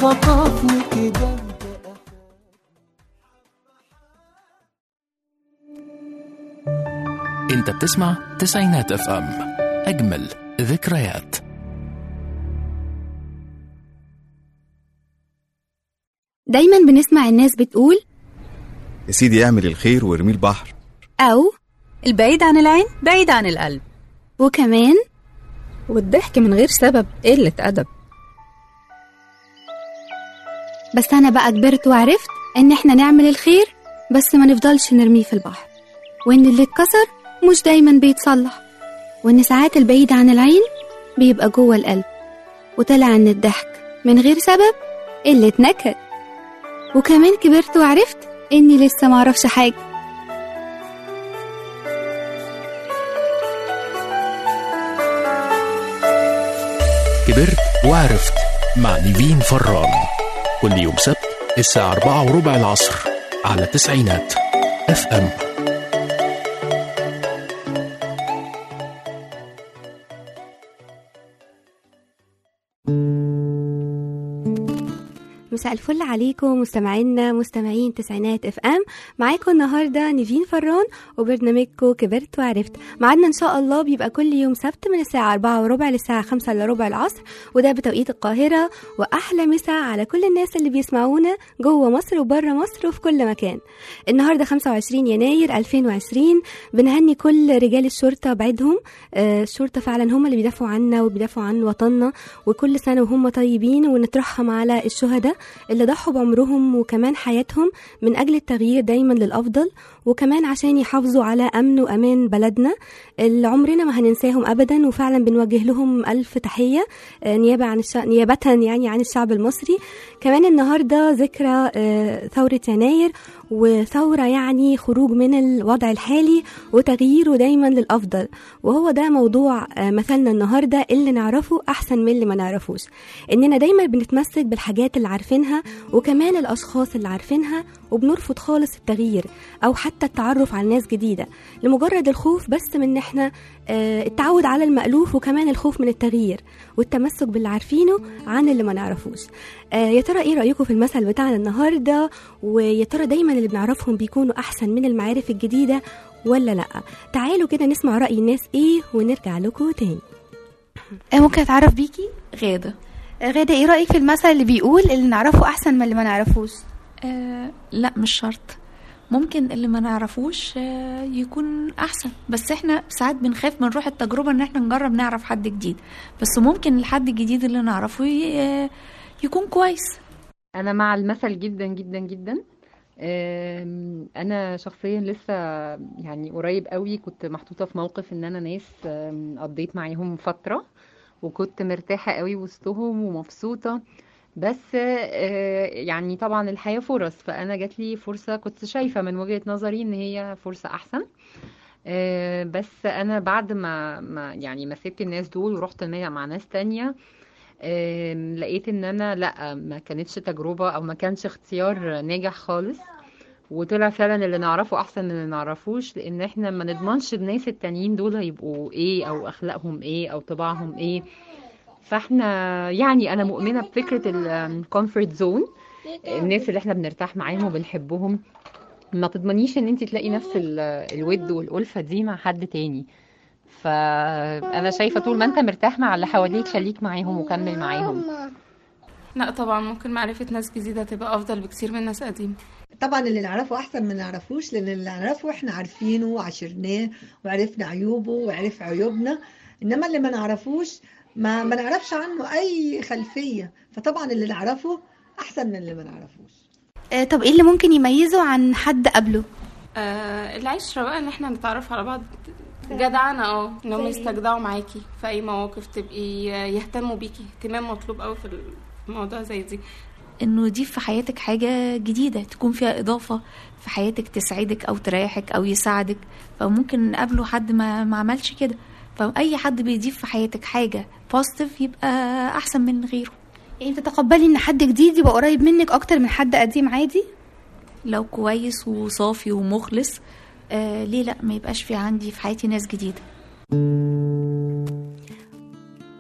خطفني كده انت انت بتسمع تسعينات اف ام اجمل ذكريات دايما بنسمع الناس بتقول يا سيدي اعمل الخير وارميه البحر أو البعيد عن العين بعيد عن القلب وكمان والضحك من غير سبب قلة أدب بس أنا بقى كبرت وعرفت إن إحنا نعمل الخير بس ما نفضلش نرميه في البحر وإن اللي اتكسر مش دايما بيتصلح وإن ساعات البعيد عن العين بيبقى جوه القلب وطلع إن الضحك من غير سبب قلة نكد وكمان كبرت وعرفت إني لسه معرفش حاجة كبرت وعرفت مع نيفين فران كل يوم سبت الساعة أربعة وربع العصر على تسعينات اف ام مساء الفل عليكم مستمعينا مستمعين تسعينات اف ام معاكم النهارده نيفين فران وبرنامجكم كبرت وعرفت ميعادنا ان شاء الله بيبقى كل يوم سبت من الساعه 4 وربع للساعه 5 الا ربع العصر وده بتوقيت القاهره واحلى مساء على كل الناس اللي بيسمعونا جوه مصر وبره مصر وفي كل مكان النهارده 25 يناير 2020 بنهني كل رجال الشرطه بعيدهم آه، الشرطه فعلا هم اللي بيدافعوا عنا وبيدافعوا عن وطننا وكل سنه وهم طيبين ونترحم على الشهداء اللي ضحوا بعمرهم وكمان حياتهم من أجل التغيير دايما للأفضل وكمان عشان يحافظوا على أمن وأمان بلدنا اللي عمرنا ما هننساهم أبدا وفعلا بنوجه لهم ألف تحية آه، نيابة عن الشعب نيابة يعني عن الشعب المصري كمان النهاردة ذكرى آه، ثورة يناير وثورة يعني خروج من الوضع الحالي وتغييره دايما للأفضل وهو ده موضوع آه، مثلنا النهاردة اللي نعرفه أحسن من اللي ما نعرفوش إننا دايما بنتمسك بالحاجات اللي عارفينها وكمان الأشخاص اللي عارفينها وبنرفض خالص التغيير أو حتى التعرف على ناس جديدة لمجرد الخوف بس من إن إحنا آه، التعود على المألوف وكمان الخوف من التغيير والتمسك باللي عارفينه عن اللي ما نعرفوش آه، يا ترى ايه رأيكم في المثل بتاعنا النهاردة ويا ترى دايما اللي بنعرفهم بيكونوا أحسن من المعارف الجديدة ولا لأ تعالوا كده نسمع رأي الناس ايه ونرجع لكم تاني آه، ممكن اتعرف بيكي غادة آه، غادة ايه رأيك في المثل اللي بيقول اللي نعرفه احسن من اللي ما نعرفوش آه لا مش شرط ممكن اللي ما نعرفوش آه يكون احسن بس احنا ساعات بنخاف من روح التجربة ان احنا نجرب نعرف حد جديد بس ممكن الحد الجديد اللي نعرفه ي- آه يكون كويس انا مع المثل جدا جدا جدا أم، انا شخصيا لسه يعني قريب قوي كنت محطوطه في موقف ان انا ناس أم، قضيت معاهم فتره وكنت مرتاحه قوي وسطهم ومبسوطه بس آه، يعني طبعا الحياه فرص فانا جات لي فرصه كنت شايفه من وجهه نظري ان هي فرصه احسن آه، بس انا بعد ما ما يعني ما سبت الناس دول ورحت مع مع ناس تانية آم، لقيت ان انا لا ما كانتش تجربة او ما كانش اختيار ناجح خالص وطلع فعلا اللي نعرفه احسن من اللي نعرفوش لان احنا ما نضمنش الناس التانيين دول هيبقوا ايه او اخلاقهم ايه او طباعهم ايه فاحنا يعني انا مؤمنة بفكرة الكومفورت زون الناس اللي احنا بنرتاح معاهم وبنحبهم ما تضمنيش ان انت تلاقي نفس ال- الود والألفة دي مع حد تاني فانا شايفة طول ما انت مرتاح مع اللي حواليك خليك معاهم وكمل معاهم لا طبعا ممكن معرفة ناس جديدة تبقى أفضل بكتير من ناس قديمة طبعا اللي نعرفه احسن من اللي نعرفوش لان اللي نعرفه احنا عارفينه وعشرناه وعرفنا عيوبه وعرف عيوبنا انما اللي ما نعرفوش ما ما نعرفش عنه اي خلفية فطبعا اللي نعرفه احسن من اللي ما نعرفوش آه، طب ايه اللي ممكن يميزه عن حد قبله آه العشرة بقى إن احنا نتعرف على بعض جدعنة اه إن هم زي إيه؟ يستجدعوا معاكي في أي مواقف تبقي يهتموا بيكي اهتمام مطلوب أوي في الموضوع زي دي انه يضيف في حياتك حاجة جديدة تكون فيها اضافة في حياتك تسعدك او تريحك او يساعدك فممكن نقابله حد ما, ما عملش كده فاي حد بيضيف في حياتك حاجة بوزيتيف يبقى احسن من غيره يعني تتقبلي ان حد جديد يبقى قريب منك اكتر من حد قديم عادي لو كويس وصافي ومخلص آه ليه لا ما يبقاش في عندي في حياتي ناس جديدة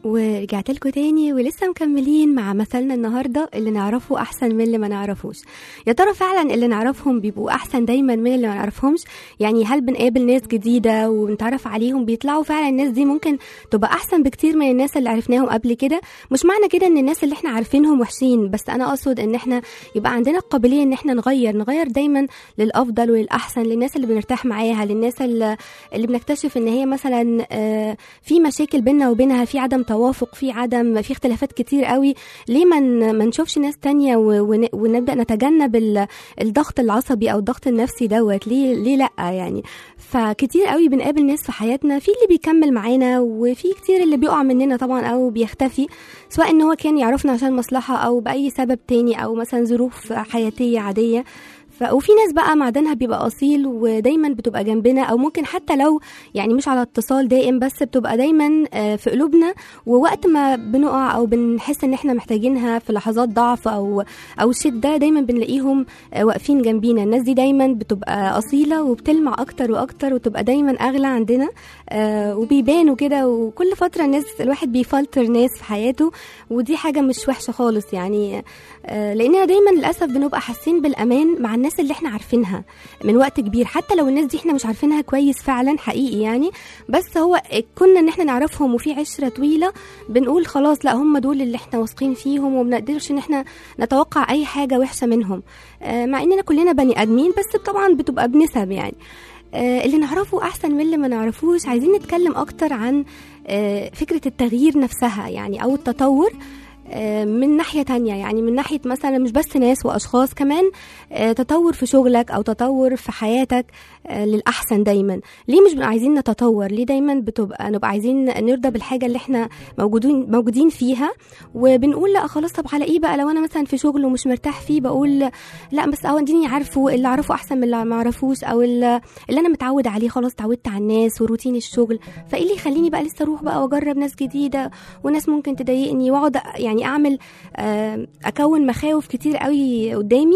ورجعت لكم تاني ولسه مكملين مع مثلنا النهارده اللي نعرفه احسن من اللي ما نعرفوش يا ترى فعلا اللي نعرفهم بيبقوا احسن دايما من اللي ما نعرفهمش يعني هل بنقابل ناس جديده ونتعرف عليهم بيطلعوا فعلا الناس دي ممكن تبقى احسن بكتير من الناس اللي عرفناهم قبل كده مش معنى كده ان الناس اللي احنا عارفينهم وحشين بس انا اقصد ان احنا يبقى عندنا القابليه ان احنا نغير نغير دايما للافضل وللاحسن للناس اللي بنرتاح معاها للناس اللي, اللي بنكتشف ان هي مثلا آه، في مشاكل بيننا وبينها في عدم توافق في عدم في اختلافات كتير قوي ليه ما ن- ما نشوفش ناس تانية و- ون- ونبدا نتجنب ال- الضغط العصبي او الضغط النفسي دوت ليه ليه لا يعني فكتير قوي بنقابل ناس في حياتنا في اللي بيكمل معانا وفي كتير اللي بيقع مننا طبعا او بيختفي سواء ان هو كان يعرفنا عشان مصلحه او باي سبب تاني او مثلا ظروف حياتيه عاديه ف... وفي ناس بقى معدنها بيبقى اصيل ودايما بتبقى جنبنا او ممكن حتى لو يعني مش على اتصال دائم بس بتبقى دايما آه، في قلوبنا ووقت ما بنقع او بنحس ان احنا محتاجينها في لحظات ضعف او او شده دايما بنلاقيهم آه، واقفين جنبينا الناس دي دايما بتبقى اصيله وبتلمع اكتر واكتر وتبقى دايما اغلى عندنا آه، وبيبانوا كده وكل فتره الناس الواحد بيفلتر ناس في حياته ودي حاجه مش وحشه خالص يعني آه، لاننا دايما للاسف بنبقى حاسين بالامان مع الناس اللي احنا عارفينها من وقت كبير حتى لو الناس دي احنا مش عارفينها كويس فعلا حقيقي يعني بس هو كنا ان احنا نعرفهم وفي عشره طويله بنقول خلاص لا هم دول اللي احنا واثقين فيهم وما بنقدرش ان احنا نتوقع اي حاجه وحشه منهم آه، مع اننا كلنا بني ادمين بس طبعا بتبقى بنسب يعني آه، اللي نعرفه احسن من اللي ما نعرفوش عايزين نتكلم اكتر عن آه، فكره التغيير نفسها يعني او التطور آه، من ناحية تانية يعني من ناحية مثلا مش بس ناس وأشخاص كمان آه، تطور في شغلك أو تطور في حياتك آه، للأحسن دايما ليه مش بنبقى عايزين نتطور ليه دايما بتبقى نبقى عايزين نرضى بالحاجة اللي احنا موجودين موجودين فيها وبنقول لا خلاص طب على ايه بقى لو انا مثلا في شغل ومش مرتاح فيه بقول لا بس اه اديني عارفه اللي اعرفه احسن من اللي ما اعرفوش او اللي اللي انا متعود عليه خلاص اتعودت على الناس وروتين الشغل فايه اللي يخليني بقى لسه اروح بقى واجرب ناس جديده وناس ممكن تضايقني واقعد يعني اعمل آه، اكون مخاوف كتير قوي قدامي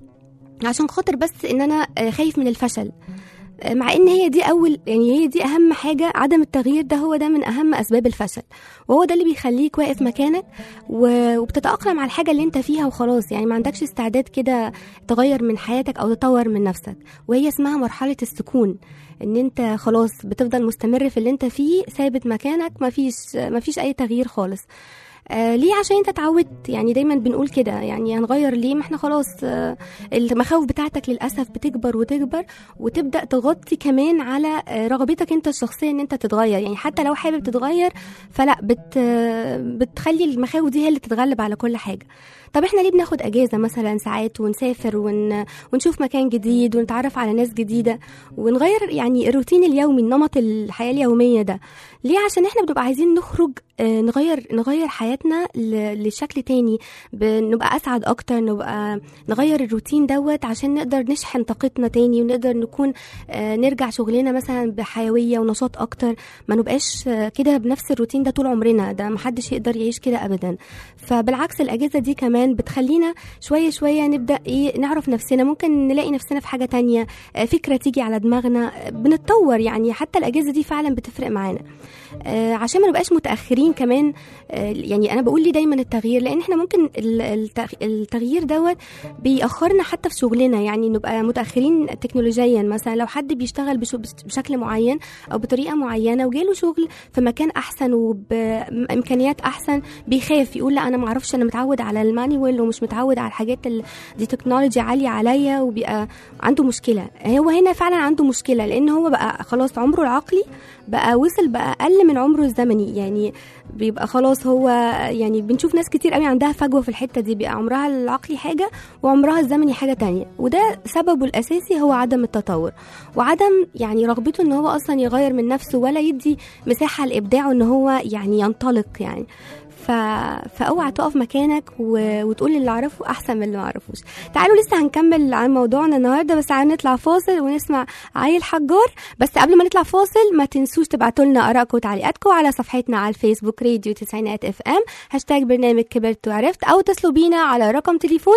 عشان خاطر بس ان انا آه، خايف من الفشل آه، مع ان هي دي اول يعني هي دي اهم حاجه عدم التغيير ده هو ده من اهم اسباب الفشل وهو ده اللي بيخليك واقف مكانك و- وبتتاقلم على الحاجه اللي انت فيها وخلاص يعني ما عندكش استعداد كده تغير من حياتك او تطور من نفسك وهي اسمها مرحله السكون ان انت خلاص بتفضل مستمر في اللي انت فيه ثابت مكانك مفيش مفيش اي تغيير خالص آه ليه عشان انت اتعودت يعني دايما بنقول كده يعني هنغير ليه ما احنا خلاص آه المخاوف بتاعتك للاسف بتكبر وتكبر وتبدا تغطي كمان على آه رغبتك انت الشخصيه ان انت تتغير يعني حتى لو حابب تتغير فلا بت آه بتخلي المخاوف دي هي اللي تتغلب على كل حاجه طب احنا ليه بناخد اجازه مثلا ساعات ونسافر ون... ونشوف مكان جديد ونتعرف على ناس جديده ونغير يعني الروتين اليومي نمط الحياه اليوميه ده ليه عشان احنا بنبقى عايزين نخرج آه، نغير نغير حياتنا ل- لشكل تاني نبقى اسعد اكتر نبقى نغير الروتين دوت عشان نقدر نشحن طاقتنا تاني ونقدر نكون آه، نرجع شغلنا مثلا بحيويه ونشاط اكتر ما نبقاش آه، كده بنفس الروتين ده طول عمرنا ده محدش يقدر يعيش كده ابدا فبالعكس الاجازه دي كمان بتخلينا شويه شويه نبدا ايه نعرف نفسنا ممكن نلاقي نفسنا في حاجه تانية آه، فكره تيجي على دماغنا آه، بنتطور يعني حتى الاجازه دي فعلا بتفرق معانا آه، عشان ما نبقاش متاخرين كمان آه، يعني انا بقول لي دايما التغيير لان احنا ممكن ال- التغ- التغيير دوت بيأخرنا حتى في شغلنا يعني نبقى متاخرين تكنولوجيا مثلا لو حد بيشتغل بش- بشكل معين او بطريقه معينه وجاله شغل في مكان احسن وبامكانيات احسن بيخاف يقول لا انا ما اعرفش انا متعود على المانيوال ومش متعود على الحاجات ال- دي تكنولوجي عاليه عليا وبيبقى عنده مشكله هو هنا فعلا عنده مشكله لان هو بقى خلاص عمره العقلي بقى وصل بقى اقل من عمره الزمني يعني بيبقى خلاص هو يعني بنشوف ناس كتير قوي عندها فجوه في الحته دي بيبقى عمرها العقلي حاجه وعمرها الزمني حاجه تانية وده سببه الاساسي هو عدم التطور وعدم يعني رغبته ان هو اصلا يغير من نفسه ولا يدي مساحه لابداعه ان هو يعني ينطلق يعني ف... فاوعى تقف مكانك و... وتقول اللي اعرفه احسن من اللي ما اعرفوش تعالوا لسه هنكمل عن موضوعنا النهارده بس تعالوا نطلع فاصل ونسمع عيل حجار بس قبل ما نطلع فاصل ما تنسوش تبعتوا لنا ارائكم وتعليقاتكم على صفحتنا على الفيسبوك راديو تسعينات اف ام هاشتاج برنامج كبرت وعرفت او اتصلوا بينا على رقم تليفون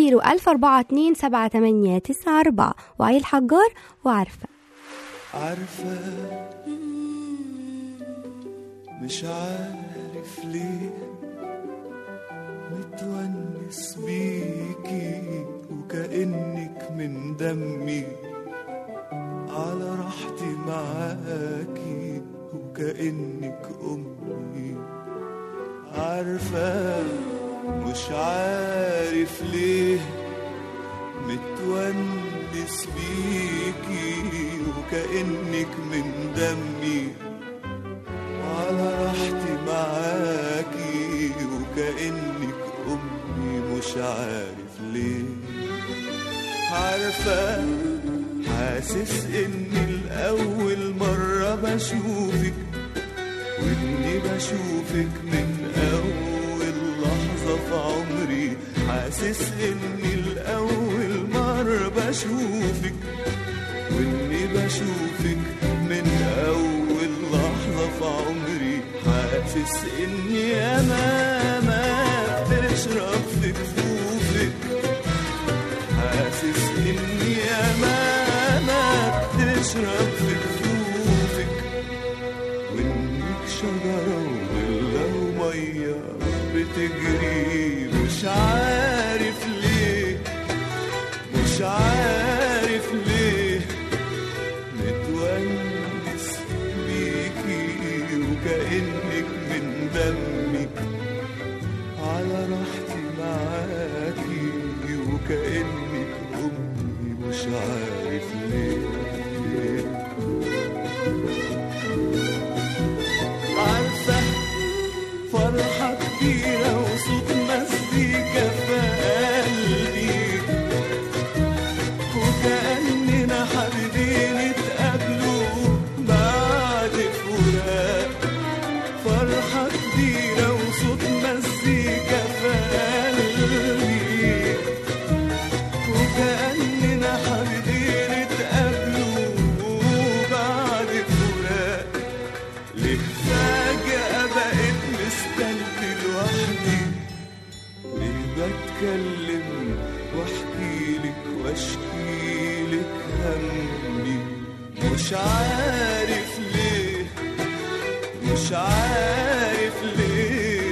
01427 وعيل حجار وعارفه عارفة مش عارف عارف ليه متونس بيكي وكأنك من دمي على راحتي معاكي وكأنك أمي عارفة مش عارف ليه متونس بيكي وكأنك من دمي على راحتي معاكي وكأنك أمي مش عارف ليه عارفة حاسس إني الأول مرة بشوفك وإني بشوفك من أول لحظة في عمري حاسس إني الأول مرة بشوفك وإني بشوفك من أول لحظة في عمري حاسس إني أمامك بشرب في كفوفك حاسس إني أمامك تشرب في كفوفك وإنك شجرة وظلة ومية بتجري مش عارف ليه مش عارف ليه متونس بيكي وكأنك من دمي على راحتي معاكي وكأنك أمي مش عارف ليه عارفة فرحة كبيرة وصوت مزيكا في قلبي وكأننا حابين نتقابلوا بعد فراق فرحة كبيرة وصوت مزيكا في قلبي وكأننا حابين نتقابلوا بعد فراق ليه فجأة بقيت مستني لوحدي ليه بتكلم واحكي لك واشكي لك همي مش عارف ليه مش عارف ليه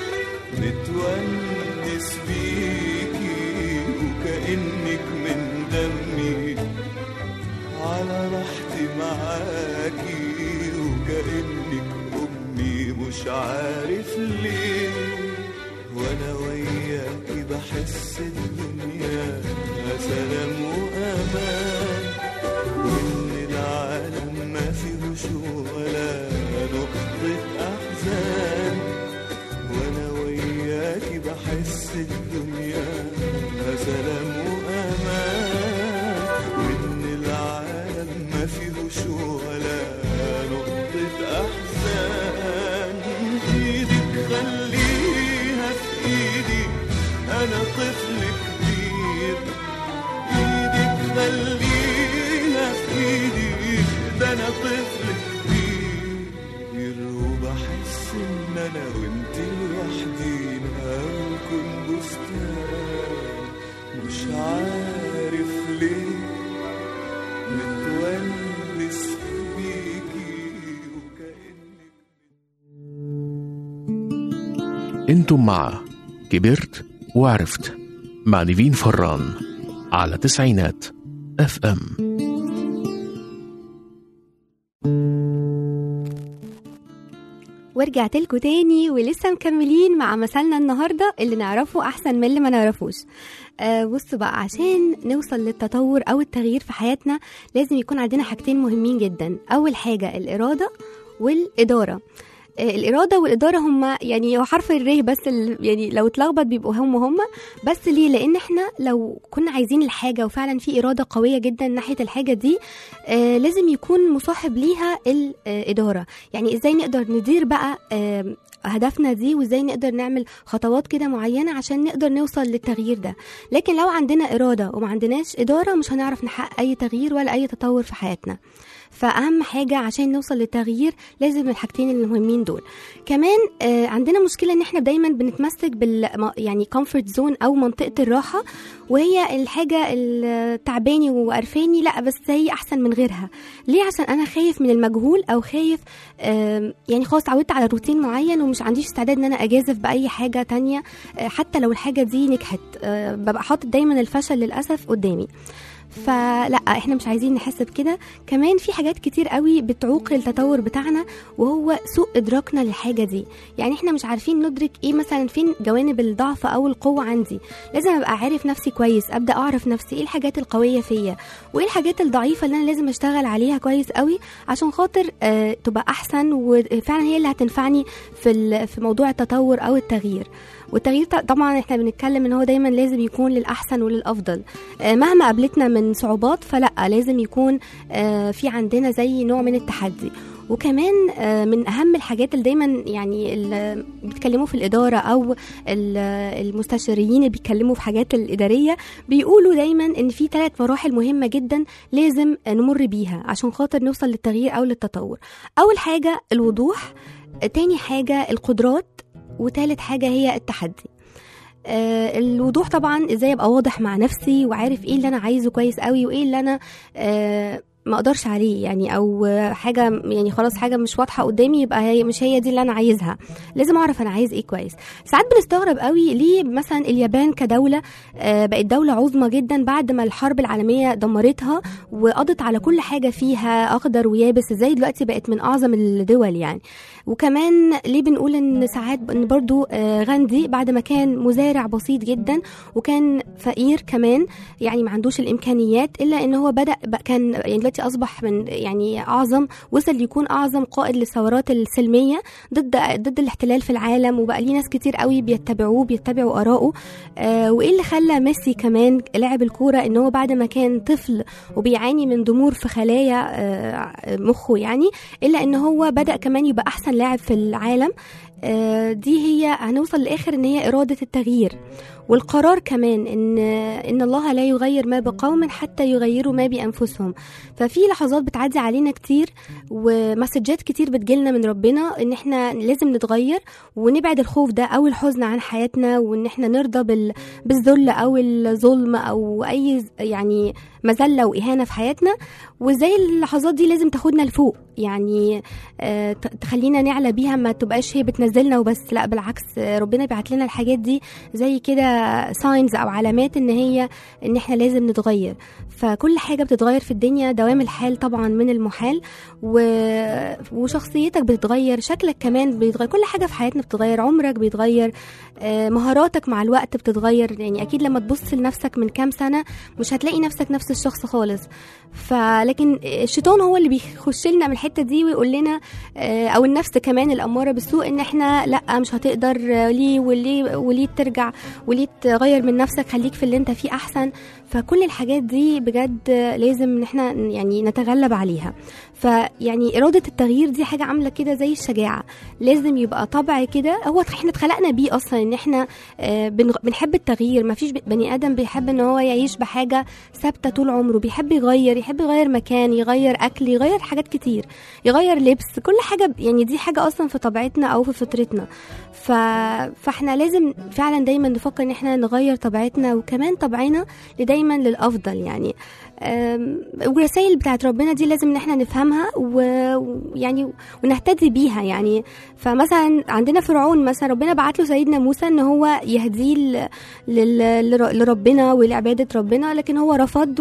متونس بيكي وكأنك من دمي على راحتي معاكي وكأنك أمي مش عارف ليه وأنا وياكي بحس الدنيا سلام وأمان وإن العالم ما فيهوش ولا نقطة أحزان وأنا وياكي بحس الدنيا سلام وأمان وإن العالم ما فيهوش ولا نقطة أحزان إيدك خليها في إيدي أنا طفل كبير إيدك خليها في إيدي ده أنا طفل كبير وبحس إن أنا وإنت لوحدينا ونكون بستان مش عارف ليه متونس بيكي وكأنك انتم مع كبرت وعرفت مع نيفين فران على تسعينات اف ام ورجعت لكم تاني ولسه مكملين مع مثلنا النهارده اللي نعرفه احسن من اللي ما نعرفوش آه بصوا بقى عشان نوصل للتطور او التغيير في حياتنا لازم يكون عندنا حاجتين مهمين جدا اول حاجه الاراده والاداره آه، الإرادة والإدارة هما يعني هو حرف الر بس ال- يعني لو اتلخبط بيبقوا هم هم بس ليه؟ لأن احنا لو كنا عايزين الحاجة وفعلا في إرادة قوية جدا ناحية الحاجة دي آه لازم يكون مصاحب ليها الإدارة يعني إزاي نقدر ندير بقى آه هدفنا دي وازاي نقدر نعمل خطوات كده معينة عشان نقدر نوصل للتغيير ده لكن لو عندنا إرادة وما عندناش إدارة مش هنعرف نحقق أي تغيير ولا أي تطور في حياتنا فاهم حاجه عشان نوصل للتغيير لازم الحاجتين المهمين دول كمان آه، عندنا مشكله ان احنا دايما بنتمسك بال يعني كومفورت زون او منطقه الراحه وهي الحاجه التعباني وقرفاني لا بس هي احسن من غيرها ليه عشان انا خايف من المجهول او خايف آم، يعني خلاص اتعودت على روتين معين ومش عنديش استعداد ان انا اجازف باي حاجه تانية آه، حتى لو الحاجه دي نجحت آه، ببقى حاطط دايما الفشل للاسف قدامي فلا احنا مش عايزين نحس بكده كمان في حاجات كتير قوي بتعوق التطور بتاعنا وهو سوء ادراكنا للحاجه دي يعني احنا مش عارفين ندرك ايه مثلا فين جوانب الضعف او القوه عندي لازم ابقى عارف نفسي كويس ابدا اعرف نفسي ايه الحاجات القويه فيا وايه الحاجات الضعيفه اللي انا لازم اشتغل عليها كويس قوي عشان خاطر آه تبقى احسن وفعلا هي اللي هتنفعني في ال- في موضوع التطور او التغيير والتغيير ط- طبعا احنا بنتكلم ان هو دايما لازم يكون للاحسن وللافضل آه، مهما قابلتنا من صعوبات فلا لازم يكون آه، في عندنا زي نوع من التحدي وكمان آه، من اهم الحاجات اللي دايما يعني اللي بيتكلموا في الاداره او ال- المستشاريين اللي بيتكلموا في حاجات الاداريه بيقولوا دايما ان في ثلاث مراحل مهمه جدا لازم نمر بيها عشان خاطر نوصل للتغيير او للتطور اول حاجه الوضوح آه، تاني حاجه القدرات وتالت حاجه هي التحدي آه الوضوح طبعا ازاي ابقى واضح مع نفسي وعارف ايه اللي انا عايزه كويس قوي وايه اللي انا آه ما اقدرش عليه يعني او آه، حاجه يعني خلاص حاجه مش واضحه قدامي يبقى هي مش هي دي اللي انا عايزها لازم اعرف انا عايز ايه كويس ساعات بنستغرب قوي ليه مثلا اليابان كدوله آه، بقت دوله عظمى جدا بعد ما الحرب العالميه دمرتها وقضت على كل حاجه فيها اخضر ويابس ازاي دلوقتي بقت من اعظم الدول يعني وكمان ليه بنقول ان ساعات ان برضو آه، غاندي بعد ما كان مزارع بسيط جدا وكان فقير كمان يعني ما عندوش الامكانيات الا ان هو بدا بقى كان يعني دلوقتي اصبح من يعني اعظم وصل يكون اعظم قائد للثورات السلميه ضد ضد الاحتلال في العالم وبقى ليه ناس كتير قوي بيتبعوه بيتبعوا اراءه آه وايه اللي خلى ميسي كمان لاعب الكوره ان هو بعد ما كان طفل وبيعاني من ضمور في خلايا آه مخه يعني الا ان هو بدا كمان يبقى احسن لاعب في العالم آه، دي هي هنوصل لاخر ان هي اراده التغيير والقرار كمان ان ان الله لا يغير ما بقوم حتى يغيروا ما بانفسهم ففي لحظات بتعدي علينا كتير ومسجات كتير بتجيلنا من ربنا ان احنا لازم نتغير ونبعد الخوف ده او الحزن عن حياتنا وان احنا نرضى بال بالذل او الظلم او اي يعني مذله واهانه في حياتنا وازاي اللحظات دي لازم تاخدنا لفوق يعني آه، ت- تخلينا نعلى بيها ما تبقاش هي بتنزلنا وبس لا بالعكس آه، ربنا بيبعت لنا الحاجات دي زي كده ساينز او علامات ان هي ان احنا لازم نتغير فكل حاجه بتتغير في الدنيا دوام الحال طبعا من المحال و... وشخصيتك بتتغير شكلك كمان بيتغير كل حاجه في حياتنا بتتغير عمرك بيتغير آه، مهاراتك مع الوقت بتتغير يعني اكيد لما تبص لنفسك من كام سنه مش هتلاقي نفسك نفس الشخص خالص فلكن الشيطان هو اللي بيخش لنا من الحته دي ويقول لنا آه، او النفس كمان الاماره بالسوء ان احنا لا مش هتقدر آه، ليه وليه وليه ترجع وليه تغير من نفسك خليك في اللي انت فيه احسن فكل الحاجات دي بجد لازم ان احنا يعني نتغلب عليها فيعني اراده التغيير دي حاجه عامله كده زي الشجاعه لازم يبقى طبع كده هو احنا اتخلقنا بيه اصلا ان احنا آه، بنغ- بنحب التغيير ما فيش بني ادم بيحب ان هو يعيش بحاجه ثابته طول عمره بيحب يغير يحب يغير مكان يغير اكل يغير حاجات كتير يغير لبس كل حاجه ب- يعني دي حاجه اصلا في طبيعتنا او في فطرتنا ف... فاحنا لازم فعلا دايما نفكر ان احنا نغير طبيعتنا وكمان طبعنا دايما للافضل يعني أم، والرسائل بتاعت ربنا دي لازم ان احنا نفهمها و- ويعني ونهتدي بيها يعني فمثلا عندنا فرعون مثلا ربنا بعت له سيدنا موسى ان هو يهديه ل- لل- لر- لربنا ولعباده ربنا لكن هو رفض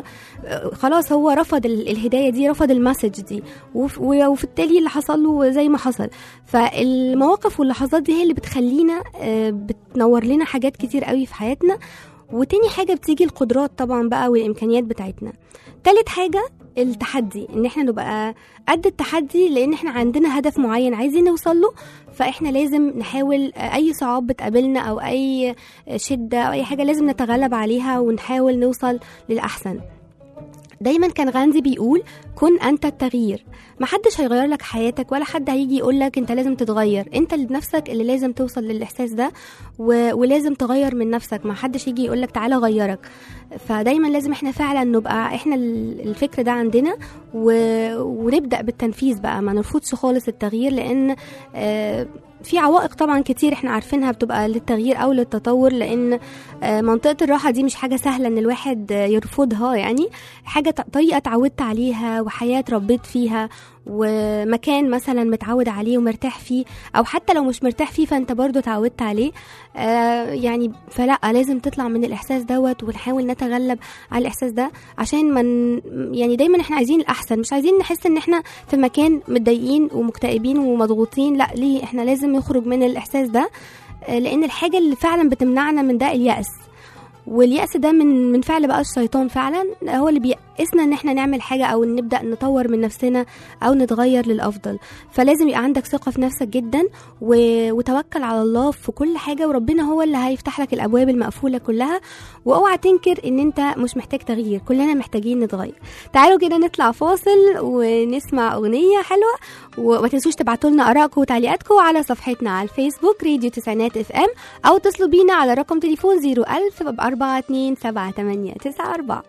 وخلاص هو رفض ال- الهدايه دي رفض المسج دي وف- وفي التالي اللي حصل له زي ما حصل فالمواقف واللحظات دي هي اللي بتخلينا آه، بتنور لنا حاجات كتير قوي في حياتنا وتاني حاجة بتيجي القدرات طبعا بقى والإمكانيات بتاعتنا تالت حاجة التحدي ان احنا نبقى قد التحدي لان احنا عندنا هدف معين عايزين نوصل له فاحنا لازم نحاول آه، اي صعاب بتقابلنا او اي شدة او اي حاجة لازم نتغلب عليها ونحاول نوصل للأحسن دايما كان غاندي بيقول كن انت التغيير محدش هيغير لك حياتك ولا حد هيجي يقول لك انت لازم تتغير انت اللي بنفسك اللي لازم توصل للاحساس ده و... ولازم تغير من نفسك ما حدش يجي يقول لك تعالى غيرك فدايما لازم احنا فعلا نبقى احنا ال- الفكر ده عندنا و... ونبدا بالتنفيذ بقى ما نرفضش خالص التغيير لان آه، في عوائق طبعا كتير احنا عارفينها بتبقى للتغيير او للتطور لان آه، منطقه الراحه دي مش حاجه سهله ان الواحد آه، يرفضها يعني حاجه ط- طريقه اتعودت عليها وحياه اتربيت فيها ومكان مثلا متعود عليه ومرتاح فيه او حتى لو مش مرتاح فيه فانت برضو اتعودت عليه آه يعني فلا لازم تطلع من الاحساس دوت ونحاول نتغلب على الاحساس ده عشان من يعني دايما احنا عايزين الاحسن مش عايزين نحس ان احنا في مكان متضايقين ومكتئبين ومضغوطين لا ليه احنا لازم نخرج من الاحساس ده آه، لان الحاجه اللي فعلا بتمنعنا من ده اليأس واليأس ده من من فعل بقى الشيطان فعلا هو اللي بيأسنا ان احنا نعمل حاجة او نبدأ نطور من نفسنا او نتغير للأفضل فلازم يبقى عندك ثقة في نفسك جدا و... وتوكل على الله في كل حاجة وربنا هو اللي هيفتح لك الأبواب المقفولة كلها واوعى تنكر ان انت مش محتاج تغيير كلنا محتاجين نتغير تعالوا كده نطلع فاصل ونسمع أغنية حلوة وما تنسوش تبعتوا لنا آرائكم وتعليقاتكم على صفحتنا على الفيسبوك راديو تسعينات اف ام او اتصلوا بينا على رقم تليفون 01000 بأربعة اتنين سبعة تمانية تسعة أربعة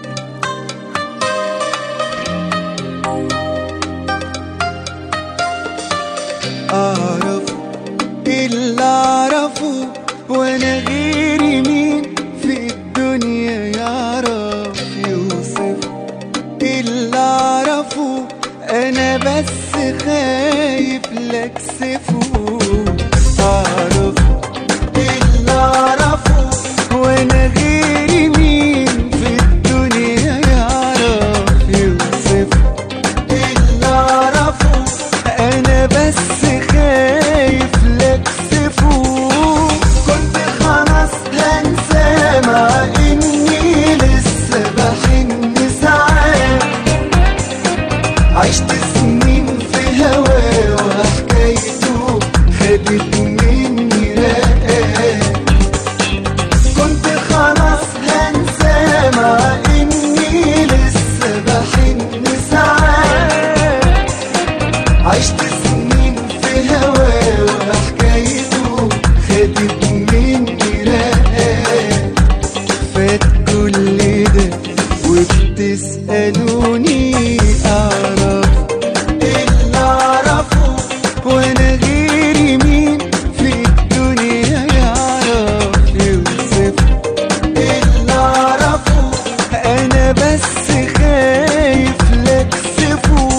أعرف اللي أعرفه وأنا غيري مين في الدنيا يعرف يوصف اللي أعرفه أنا بس خايف لأكسفه أعرف اللي أعرفه وأنا غيري مين في الدنيا يعرف يوصف اللي أعرفه أنا بس خايف لأكسفه كنت خلاص هنسى مع إني لسه بحن ساعات عشت سنين في هوا وحكايته خدت مني رقات كنت خلاص هنسى مع إني لسه بحن ساعات عشت سنين في هوا وحكايته خدت مني رقات فات كل ده وبتسألوني أعرف اللي أعرفه وأنا غيري مين في الدنيا يعرف يوصف اللي أعرفه أنا بس خايف لأكسفه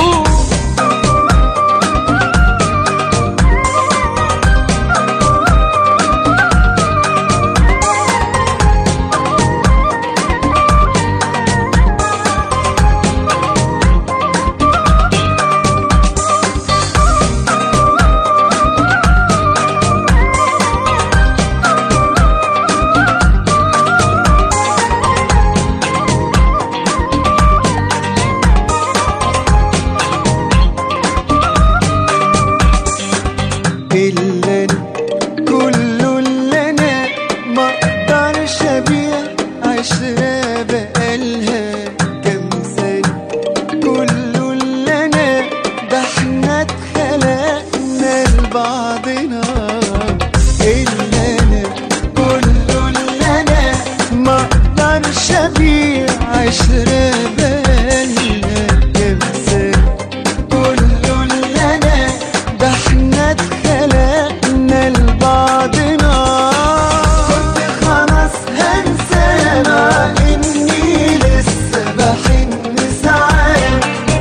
إلا أنا كله اللي أنا ما أقدرش أبيع عشرة بقالها كام سنة كله اللي أنا ده احنا اتخلقنا لبعضنا إلا أنا كله اللي أنا ما أقدرش أبيع عشرة بقالها كام سنة كله اللي أنا ده احنا اتخلقنا لبعضنا كنت خلاص هنسى مع اني لسه بحن ساعات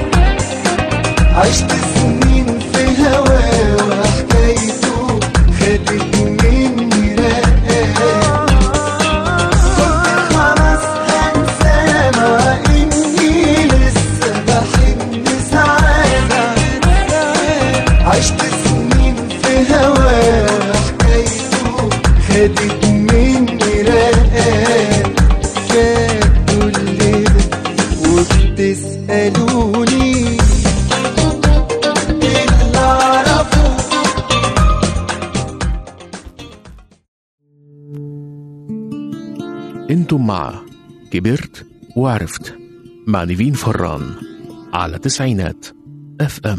عشت سنين في هوا وحكايته خدت مني رقات كنت خلاص هنسى مع اني لسه بحن ساعات عشت سنين في هوا حكايته خدت مني رقات فات كل ده وبتسألوني اللي أعرفه انتم مع كبرت وعرفت مع نيفين فران على تسعينات اف ام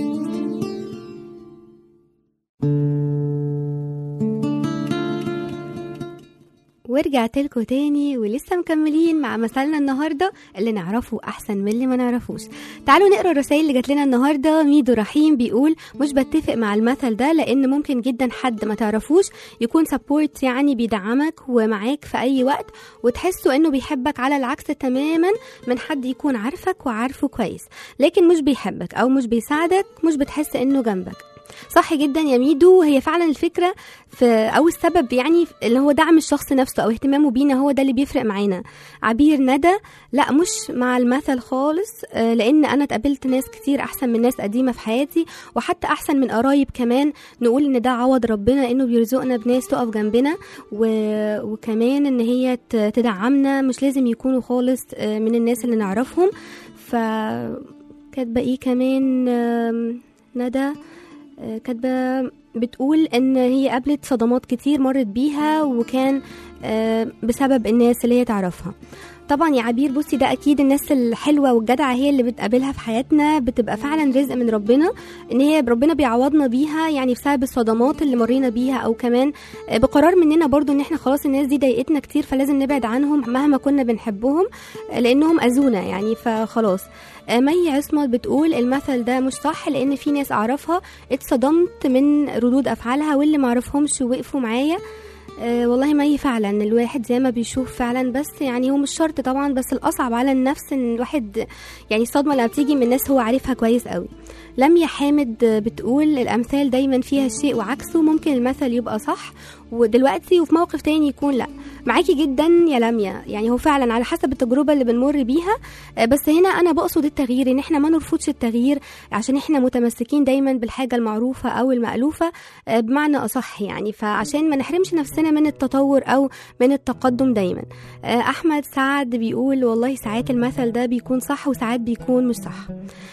ورجعت لكم تاني ولسه مكملين مع مثلنا النهارده اللي نعرفه احسن من اللي ما نعرفوش تعالوا نقرا الرسائل اللي جات لنا النهارده ميدو رحيم بيقول مش بتفق مع المثل ده لان ممكن جدا حد ما تعرفوش يكون سبورت يعني بيدعمك ومعاك في اي وقت وتحسوا انه بيحبك على العكس تماما من حد يكون عارفك وعارفه كويس لكن مش بيحبك او مش بيساعدك مش بتحس انه جنبك صح جدا يا ميدو هي فعلا الفكره في او السبب يعني اللي هو دعم الشخص نفسه او اهتمامه بينا هو ده اللي بيفرق معانا عبير ندى لا مش مع المثل خالص آه، لان انا اتقابلت ناس كتير احسن من ناس قديمه في حياتي وحتى احسن من قرايب كمان نقول ان ده عوض ربنا انه بيرزقنا بناس تقف جنبنا و... وكمان ان هي ت- تدعمنا مش لازم يكونوا خالص آه، من الناس اللي نعرفهم ف كاتبه ايه كمان آم، ندى آه، كاتبه بتقول ان هي قابلت صدمات كتير مرت بيها وكان آه، بسبب الناس اللي هي تعرفها طبعا يا عبير بصي ده اكيد الناس الحلوه والجدعه هي اللي بتقابلها في حياتنا بتبقى فعلا رزق من ربنا ان هي ربنا بيعوضنا بيها يعني بسبب الصدمات اللي مرينا بيها او كمان آه، بقرار مننا برضو ان احنا خلاص الناس دي ضايقتنا كتير فلازم نبعد عنهم مهما كنا بنحبهم آه، لانهم اذونا يعني فخلاص آه، مي عصمت بتقول المثل ده مش صح لان في ناس اعرفها اتصدمت من ردود افعالها واللي معرفهمش ووقفوا معايا أه والله ما هي فعلا الواحد زي ما بيشوف فعلا بس يعني هو مش شرط طبعا بس الاصعب على النفس ان الواحد يعني الصدمه لما بتيجي من ناس هو عارفها كويس قوي لميا حامد بتقول الامثال دايما فيها الشيء وعكسه ممكن المثل يبقى صح ودلوقتي وفي موقف تاني يكون لا معاكي جدا يا لميا يعني هو فعلا على حسب التجربه اللي بنمر بيها آه، بس هنا انا بقصد التغيير ان احنا ما نرفضش التغيير عشان احنا متمسكين دايما بالحاجه المعروفه او المالوفه آه، بمعنى اصح يعني فعشان ما نحرمش نفسنا من التطور او من التقدم دايما آه، احمد سعد بيقول والله ساعات المثل ده بيكون صح وساعات بيكون مش صح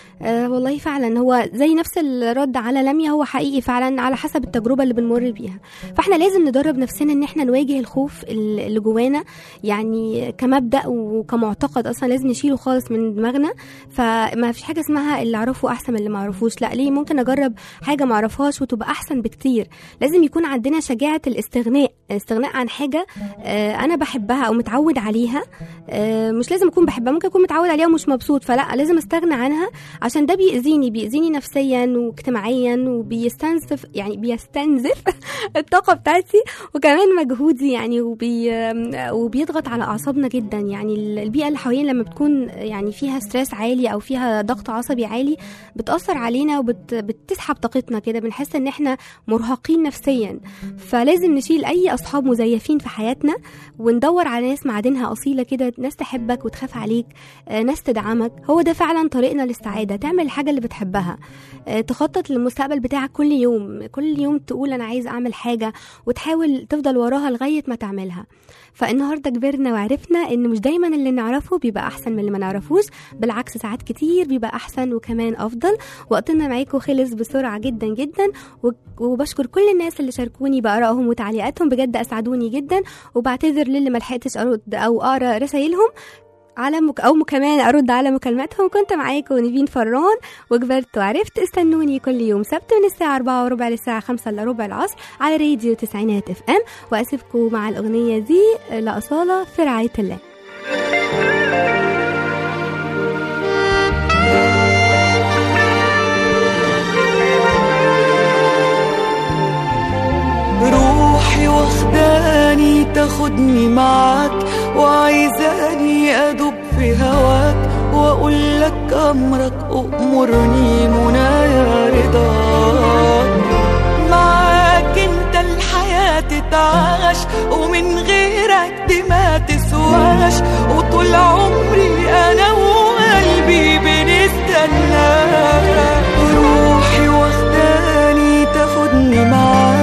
أه والله فعلا هو زي نفس الرد على لميا هو حقيقي فعلا على حسب التجربه اللي بنمر بيها فاحنا لازم ندرب نفسنا ان احنا نواجه الخوف ال- اللي جوانا يعني كمبدا وكمعتقد اصلا لازم نشيله خالص من دماغنا فما فيش حاجه اسمها اللي اعرفه احسن من اللي ما اعرفوش لا ليه ممكن اجرب حاجه ما اعرفهاش وتبقى احسن بكتير لازم يكون عندنا شجاعه الاستغناء الاستغناء عن حاجه آه، انا بحبها او متعود عليها آه، مش لازم اكون بحبها ممكن اكون متعود عليها ومش مبسوط فلا لازم استغنى عنها عشان ده بيأذيني بيأذيني نفسيا واجتماعيا وبيستنزف يعني بيستنزف الطاقة بتاعتي وكمان مجهودي يعني وبي وبيضغط على أعصابنا جدا يعني البيئة اللي حوالينا لما بتكون يعني فيها ستريس عالي أو فيها ضغط عصبي عالي بتأثر علينا وبتسحب طاقتنا كده بنحس إن إحنا مرهقين نفسيا فلازم نشيل أي أصحاب مزيفين في حياتنا وندور على ناس معادنها أصيلة كده ناس تحبك وتخاف عليك آه، ناس تدعمك هو ده فعلا طريقنا للسعادة تعمل الحاجة اللي بتحبها آه، تخطط للمستقبل بتاعك كل يوم كل يوم تقول أنا عايز أعمل حاجة وتحاول تفضل وراها لغاية ما تعملها فالنهاردة كبرنا وعرفنا إن مش دايما اللي نعرفه بيبقى أحسن من اللي ما نعرفوش بالعكس ساعات كتير بيبقى أحسن وكمان أفضل وقتنا معاكم خلص بسرعة جدا جدا و- وبشكر كل الناس اللي شاركوني بآرائهم وتعليقاتهم بجد أسعدوني جدا وبعتذر للي ملحقتش أرد أو أقرأ رسايلهم على مك... او كمان ارد على مكالماتهم كنت معاكم نيفين فران وكبرت وعرفت استنوني كل يوم سبت من الساعه 4 وربع للساعه 5 الا ربع العصر على راديو تسعينات اف ام واسيبكم مع الاغنيه دي لاصاله في رعايه الله روحي واخداني تاخدني معاك وعايزاني ادوب في هواك واقول لك امرك امرني منايا رضاك معاك انت الحياة تتعاش ومن غيرك دي ما تسواش وطول عمري انا وقلبي بنستناك روحي واخداني تاخدني معاك